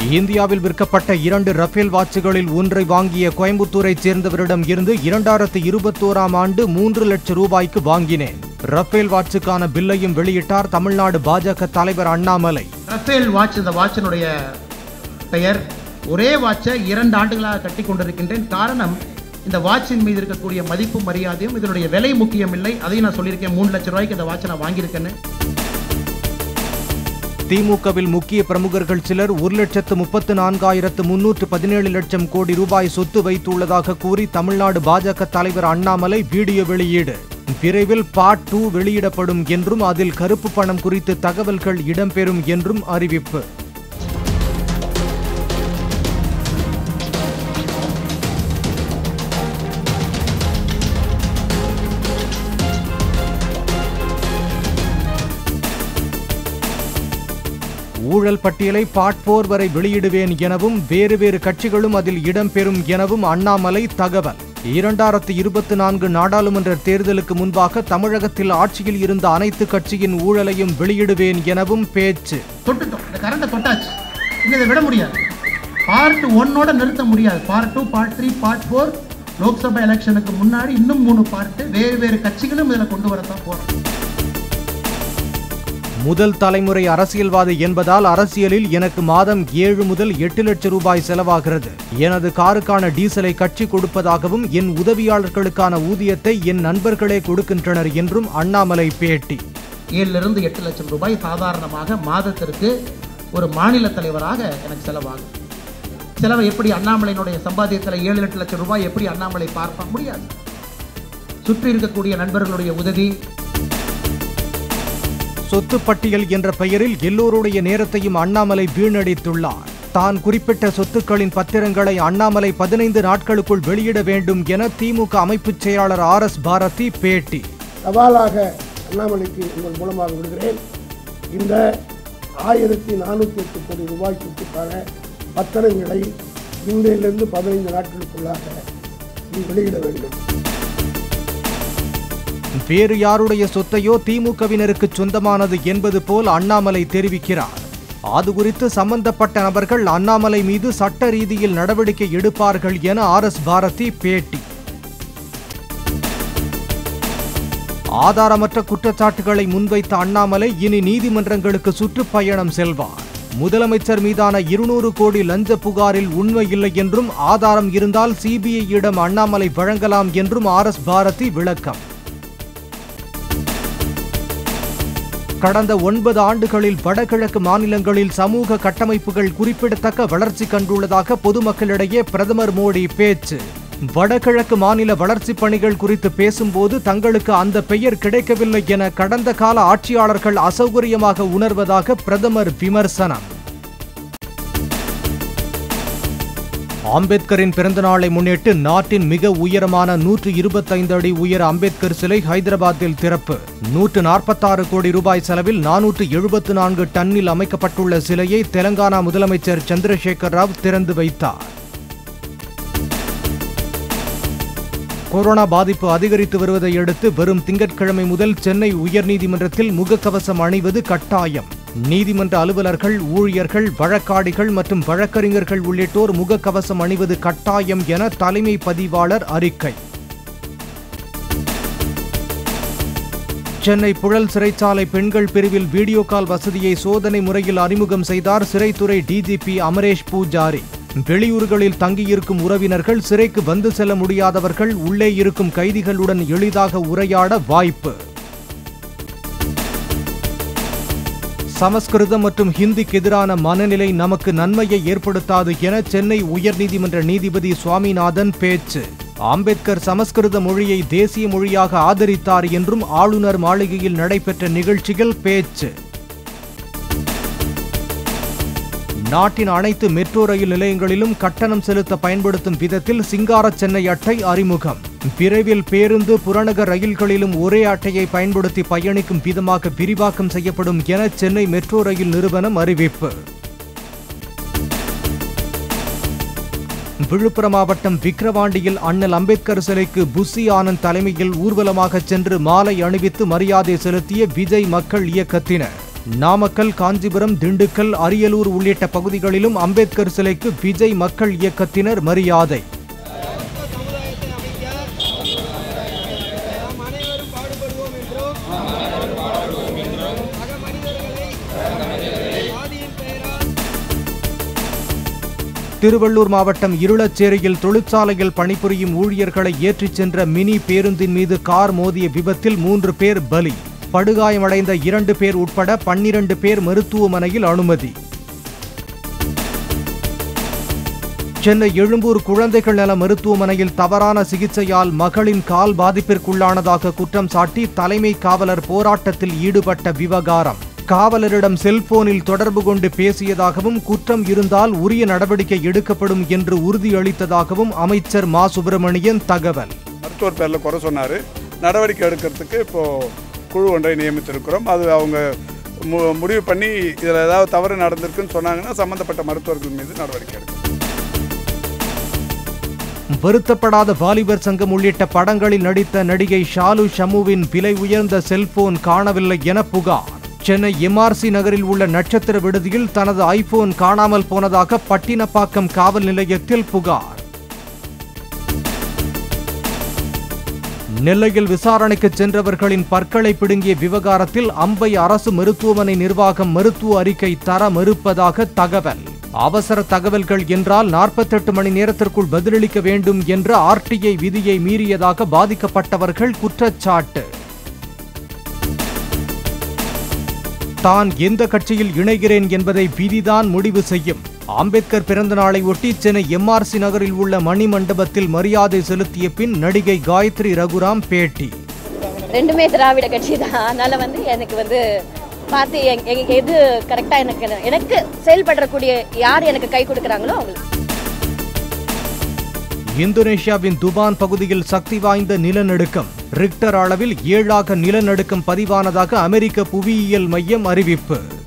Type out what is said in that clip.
இந்தியாவில் விற்கப்பட்ட இரண்டு ரஃபேல் வாட்சுகளில் ஒன்றை வாங்கிய கோயம்புத்தூரைச் சேர்ந்தவரிடம் இருந்து இரண்டாயிரத்து இருபத்தோராம் ஆண்டு மூன்று லட்சம் ரூபாய்க்கு வாங்கினேன் ரஃபேல் வாட்சுக்கான பில்லையும் வெளியிட்டார் தமிழ்நாடு பாஜக தலைவர் அண்ணாமலை ரஃபேல் வாட்ச் இந்த வாட்சினுடைய பெயர் ஒரே வாட்சை இரண்டு ஆண்டுகளாக கட்டி கொண்டிருக்கின்றேன் காரணம் இந்த வாட்சின் மீது இருக்கக்கூடிய மதிப்பு மரியாதையும் இதனுடைய விலை முக்கியம் இல்லை அதையும் நான் சொல்லியிருக்கேன் மூணு லட்சம் ரூபாய்க்கு இந்த வாட்சை நான் வாங்கியிருக்கேன்னு திமுகவில் முக்கிய பிரமுகர்கள் சிலர் ஒரு லட்சத்து முப்பத்து நான்காயிரத்து முன்னூற்று பதினேழு லட்சம் கோடி ரூபாய் சொத்து வைத்துள்ளதாக கூறி தமிழ்நாடு பாஜக தலைவர் அண்ணாமலை வீடியோ வெளியீடு விரைவில் பார்ட் டூ வெளியிடப்படும் என்றும் அதில் கருப்பு பணம் குறித்து தகவல்கள் இடம்பெறும் என்றும் அறிவிப்பு ஊழல் பட்டியலை பார்ட் போர் வரை வெளியிடுவேன் எனவும் வேறு வேறு கட்சிகளும் அதில் இடம்பெறும் எனவும் அண்ணாமலை தகவல் இரண்டாயிரத்து இருபத்தி நான்கு நாடாளுமன்ற தேர்தலுக்கு முன்பாக தமிழகத்தில் ஆட்சியில் இருந்த அனைத்து கட்சியின் ஊழலையும் வெளியிடுவேன் எனவும் பேச்சு தொட்டுட்டோம் இந்த கரண்டை தொட்டாச்சு இன்னும் இதை விட முடியாது பார்ட் ஒன்னோட நிறுத்த முடியாது part two part three part four Lok Sabha எலெக்ஷனுக்கு முன்னாடி இன்னும் மூணு பார்ட்டு வேறு வேறு கட்சிகளும் இதில் கொண்டு வரத்தான் போகிறோம் முதல் தலைமுறை அரசியல்வாதி என்பதால் அரசியலில் எனக்கு மாதம் ஏழு முதல் எட்டு லட்சம் ரூபாய் செலவாகிறது எனது காருக்கான டீசலை கட்சி கொடுப்பதாகவும் என் உதவியாளர்களுக்கான ஊதியத்தை என் நண்பர்களே கொடுக்கின்றனர் என்றும் அண்ணாமலை பேட்டி ஏழிலிருந்து எட்டு லட்சம் ரூபாய் சாதாரணமாக மாதத்திற்கு ஒரு மாநில தலைவராக எனக்கு செலவாகும் செலவை எப்படி அண்ணாமலையினுடைய சம்பாத்தியத்தில் ஏழு எட்டு லட்சம் ரூபாய் எப்படி அண்ணாமலை பார்க்க முடியாது சுற்றி இருக்கக்கூடிய நண்பர்களுடைய உதவி சொத்து பட்டியல் என்ற பெயரில் எல்லோருடைய நேரத்தையும் அண்ணாமலை வீணடித்துள்ளார் தான் குறிப்பிட்ட சொத்துக்களின் பத்திரங்களை அண்ணாமலை பதினைந்து நாட்களுக்குள் வெளியிட வேண்டும் என திமுக அமைப்புச் செயலாளர் ஆர் எஸ் பாரதி பேட்டி சவாலாக அண்ணாமலைக்கு உங்கள் மூலமாக விடுகிறேன் இந்த ஆயிரத்தி நானூற்றி எட்டு கோடி ரூபாய் சொத்துக்கான பத்திரங்களை இன்றையிலிருந்து பதினைந்து நாட்களுக்குள்ளாக நீ வெளியிட வேண்டும் வேறு யாருடைய சொத்தையோ திமுகவினருக்கு சொந்தமானது என்பது போல் அண்ணாமலை தெரிவிக்கிறார் அது குறித்து சம்பந்தப்பட்ட நபர்கள் அண்ணாமலை மீது சட்ட ரீதியில் நடவடிக்கை எடுப்பார்கள் என ஆர் எஸ் பாரதி பேட்டி ஆதாரமற்ற குற்றச்சாட்டுகளை முன்வைத்த அண்ணாமலை இனி நீதிமன்றங்களுக்கு சுற்றுப்பயணம் செல்வார் முதலமைச்சர் மீதான இருநூறு கோடி லஞ்ச புகாரில் உண்மை இல்லை என்றும் ஆதாரம் இருந்தால் சிபிஐயிடம் அண்ணாமலை வழங்கலாம் என்றும் ஆர் எஸ் பாரதி விளக்கம் கடந்த ஒன்பது ஆண்டுகளில் வடகிழக்கு மாநிலங்களில் சமூக கட்டமைப்புகள் குறிப்பிடத்தக்க வளர்ச்சி கண்டுள்ளதாக பொதுமக்களிடையே பிரதமர் மோடி பேச்சு வடகிழக்கு மாநில வளர்ச்சிப் பணிகள் குறித்து பேசும்போது தங்களுக்கு அந்த பெயர் கிடைக்கவில்லை என கடந்த கால ஆட்சியாளர்கள் அசௌகரியமாக உணர்வதாக பிரதமர் விமர்சனம் அம்பேத்கரின் பிறந்தநாளை முன்னிட்டு நாட்டின் மிக உயரமான நூற்று இருபத்தைந்து அடி உயர அம்பேத்கர் சிலை ஹைதராபாத்தில் திறப்பு நூற்று நாற்பத்தாறு கோடி ரூபாய் செலவில் நானூற்று எழுபத்து நான்கு டன்னில் அமைக்கப்பட்டுள்ள சிலையை தெலங்கானா முதலமைச்சர் சந்திரசேகர் ராவ் திறந்து வைத்தார் கொரோனா பாதிப்பு அதிகரித்து வருவதை அடுத்து வரும் திங்கட்கிழமை முதல் சென்னை உயர்நீதிமன்றத்தில் முகக்கவசம் அணிவது கட்டாயம் நீதிமன்ற அலுவலர்கள் ஊழியர்கள் வழக்காடிகள் மற்றும் வழக்கறிஞர்கள் உள்ளிட்டோர் முகக்கவசம் அணிவது கட்டாயம் என தலைமை பதிவாளர் அறிக்கை சென்னை புழல் சிறைச்சாலை பெண்கள் பிரிவில் வீடியோ கால் வசதியை சோதனை முறையில் அறிமுகம் செய்தார் சிறைத்துறை டிஜிபி அமரேஷ் பூஜாரி வெளியூர்களில் தங்கியிருக்கும் உறவினர்கள் சிறைக்கு வந்து செல்ல முடியாதவர்கள் உள்ளே இருக்கும் கைதிகளுடன் எளிதாக உரையாட வாய்ப்பு சமஸ்கிருதம் மற்றும் ஹிந்திக்கு எதிரான மனநிலை நமக்கு நன்மையை ஏற்படுத்தாது என சென்னை உயர்நீதிமன்ற நீதிபதி சுவாமிநாதன் பேச்சு அம்பேத்கர் சமஸ்கிருத மொழியை தேசிய மொழியாக ஆதரித்தார் என்றும் ஆளுநர் மாளிகையில் நடைபெற்ற நிகழ்ச்சியில் பேச்சு நாட்டின் அனைத்து மெட்ரோ ரயில் நிலையங்களிலும் கட்டணம் செலுத்த பயன்படுத்தும் விதத்தில் சிங்கார சென்னை அட்டை அறிமுகம் விரைவில் பேருந்து புறநகர் ரயில்களிலும் ஒரே அட்டையை பயன்படுத்தி பயணிக்கும் விதமாக விரிவாக்கம் செய்யப்படும் என சென்னை மெட்ரோ ரயில் நிறுவனம் அறிவிப்பு விழுப்புரம் மாவட்டம் விக்கிரவாண்டியில் அண்ணல் அம்பேத்கர் சிலைக்கு புஸ்ஸி ஆனந்த் தலைமையில் ஊர்வலமாக சென்று மாலை அணிவித்து மரியாதை செலுத்திய விஜய் மக்கள் இயக்கத்தினர் நாமக்கல் காஞ்சிபுரம் திண்டுக்கல் அரியலூர் உள்ளிட்ட பகுதிகளிலும் அம்பேத்கர் சிலைக்கு விஜய் மக்கள் இயக்கத்தினர் மரியாதை சமுதாயத்தை அமைக்க நாம் அனைவரும் பாடுபடுவோம் என்றும் சக மனிதர்களை சாதியின் பெயரால் திருவள்ளூர் மாவட்டம் இருளச்சேரியில் தொழிற்சாலையில் பணிபுரியும் ஊழியர்களை ஏற்றிச் சென்ற மினி பேருந்தின் மீது கார் மோதிய விபத்தில் மூன்று பேர் பலி படுகாயமடைந்த இரண்டு பேர் உட்பட பன்னிரண்டு பேர் மருத்துவமனையில் அனுமதி சென்னை எழும்பூர் குழந்தைகள் நல மருத்துவமனையில் தவறான சிகிச்சையால் மகளின் கால் பாதிப்பிற்குள்ளானதாக குற்றம் சாட்டி தலைமை காவலர் போராட்டத்தில் ஈடுபட்ட விவகாரம் காவலரிடம் செல்போனில் தொடர்பு கொண்டு பேசியதாகவும் குற்றம் இருந்தால் உரிய நடவடிக்கை எடுக்கப்படும் என்று உறுதியளித்ததாகவும் அமைச்சர் மா சுப்பிரமணியன் தகவல் மருத்துவர் பேரில் குறை சொன்னார் நடவடிக்கை எடுக்கிறதுக்கு இப்போது குழு ஒன்றை நியமித்திருக்கிறோம் அது அவங்க மு முடிவு பண்ணி இதில் ஏதாவது தவறு நடந்திருக்குன்னு சொன்னாங்கன்னா சம்மந்தப்பட்ட மருத்துவர்கள் மீது நடவடிக்கை எடுக்கும் வருத்தப்படாத வாலிபர் சங்கம் உள்ளிட்ட படங்களில் நடித்த நடிகை ஷாலு ஷமுவின் விலை உயர்ந்த செல்போன் காணவில்லை என புகார் சென்னை எம்ஆர்சி நகரில் உள்ள நட்சத்திர விடுதியில் தனது ஐபோன் காணாமல் போனதாக பட்டினப்பாக்கம் காவல் நிலையத்தில் புகார் நெல்லையில் விசாரணைக்கு சென்றவர்களின் பற்களை பிடுங்கிய விவகாரத்தில் அம்பை அரசு மருத்துவமனை நிர்வாகம் மருத்துவ அறிக்கை தர மறுப்பதாக தகவல் அவசர தகவல்கள் என்றால் நாற்பத்தெட்டு மணி நேரத்திற்குள் பதிலளிக்க வேண்டும் என்ற ஆர்டிஐ விதியை மீறியதாக பாதிக்கப்பட்டவர்கள் குற்றச்சாட்டு தான் எந்த கட்சியில் இணைகிறேன் என்பதை விதிதான் முடிவு செய்யும் அம்பேத்கர் பிறந்த நாளை ஒட்டி சென்னை எம்ஆர்சி நகரில் உள்ள மணி மண்டபத்தில் மரியாதை செலுத்திய பின் நடிகை காயத்ரி ரகுராம் பேட்டி ரெண்டுமே திராவிட கட்சி தான் அதனால வந்து எனக்கு வந்து பார்த்து எங்- எங்க எது கரெக்டாக எனக்கு எனக்கு செயல்படக்கூடிய யார் எனக்கு கை கொடுக்குறாங்களோ அவங்களுக்கு இந்தோனேஷியாவின் துபான் பகுதியில் சக்தி வாய்ந்த நிலநடுக்கம் ரிக்டர் அளவில் ஏழாக நிலநடுக்கம் பதிவானதாக அமெரிக்க புவியியல் மையம் அறிவிப்பு